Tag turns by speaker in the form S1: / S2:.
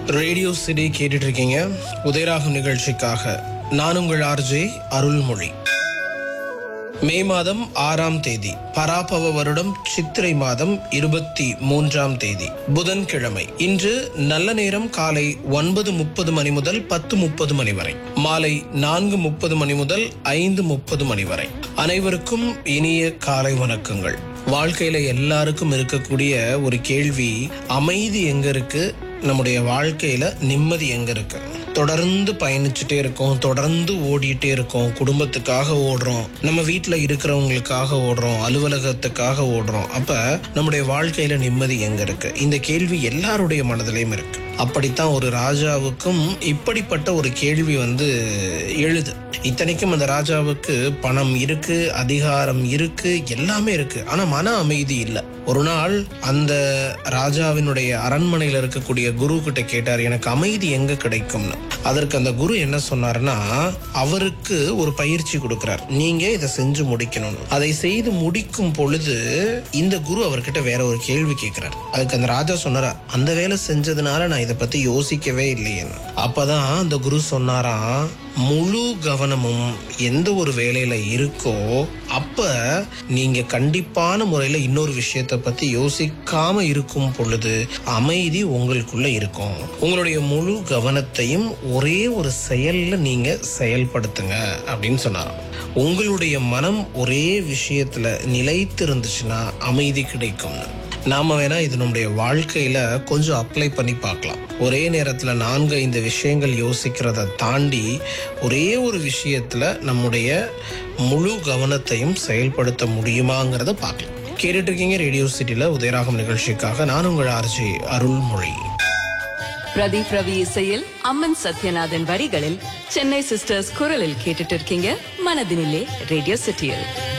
S1: radio CD கேட்டுட்டு இருக்கீங்க உதயராகம் நிகழ்ச்சிக்காக நான் உங்கள் ஆர்ஜே அருள்மொழி மே மாதம் ஆறாம் தேதி பராபவ வருடம் சித்திரை மாதம் இருபத்தி மூன்றாம் தேதி புதன்கிழமை இன்று நல்ல நேரம் காலை ஒன்பது முப்பது மணி முதல் பத்து முப்பது மணி வரை மாலை நான்கு முப்பது மணி முதல் ஐந்து முப்பது மணி வரை அனைவருக்கும் இனிய காலை வணக்கங்கள் வாழ்க்கையில எல்லாருக்கும் இருக்கக்கூடிய ஒரு கேள்வி அமைதி எங்க இருக்கு நம்முடைய வாழ்க்கையில நிம்மதி எங்க இருக்கு தொடர்ந்து பயணிச்சுட்டே இருக்கோம் தொடர்ந்து ஓடிட்டே இருக்கோம் குடும்பத்துக்காக ஓடுறோம் நம்ம வீட்ல இருக்கிறவங்களுக்காக ஓடுறோம் அலுவலகத்துக்காக ஓடுறோம் அப்ப நம்முடைய வாழ்க்கையில நிம்மதி எங்க இருக்கு இந்த கேள்வி எல்லாருடைய மனதிலையும் இருக்கு அப்படித்தான் ஒரு ராஜாவுக்கும் இப்படிப்பட்ட ஒரு கேள்வி வந்து எழுது இத்தனைக்கும் அந்த ராஜாவுக்கு பணம் இருக்கு அதிகாரம் இருக்கு எல்லாமே இருக்கு ஆனா மன அமைதி இல்லை ஒரு நாள் அந்த ராஜாவினுடைய அரண்மனையில இருக்கக்கூடிய குரு கிட்ட கேட்டார் எனக்கு அமைதி எங்க கிடைக்கும்னு அதற்கு அந்த குரு என்ன சொன்னாருன்னா அவருக்கு ஒரு பயிற்சி கொடுக்கிறார் நீங்க இதை செஞ்சு முடிக்கணும்னு அதை செய்து முடிக்கும் பொழுது இந்த குரு அவர்கிட்ட வேற ஒரு கேள்வி கேட்கிறார் அதுக்கு அந்த ராஜா சொன்னாரா அந்த வேலை செஞ்சதுனால நான் இதை பத்தி யோசிக்கவே இல்லையேன்னு அப்பதான் அந்த குரு சொன்னாராம் முழு கவனமும் எந்த ஒரு வேலையில இருக்கோ அப்ப நீங்க கண்டிப்பான முறையில இன்னொரு விஷயத்தை பத்தி யோசிக்காம இருக்கும் பொழுது அமைதி உங்களுக்குள்ள இருக்கும் உங்களுடைய முழு கவனத்தையும் ஒரே ஒரு செயல்ல நீங்க செயல்படுத்துங்க அப்படின்னு சொன்னாராம் உங்களுடைய மனம் ஒரே விஷயத்துல நிலைத்து இருந்துச்சுன்னா அமைதி கிடைக்கும் நாம வேணா இது நம்முடைய வாழ்க்கையில கொஞ்சம் அப்ளை பண்ணி பார்க்கலாம் ஒரே நேரத்துல நான்கு ஐந்து விஷயங்கள் யோசிக்கிறத தாண்டி ஒரே ஒரு விஷயத்துல நம்முடைய முழு கவனத்தையும் செயல்படுத்த முடியுமாங்கிறத பார்க்கலாம் கேட்டுட்டு இருக்கீங்க ரேடியோ சிட்டில உதயராகம் நிகழ்ச்சிக்காக நான் உங்கள் ஆர்ஜி அருள்மொழி
S2: பிரதீப் ரவி இசையில் அம்மன் சத்யநாதன் வரிகளில் சென்னை சிஸ்டர்ஸ் குரலில் கேட்டுட்டு இருக்கீங்க மனதினிலே ரேடியோ சிட்டியில்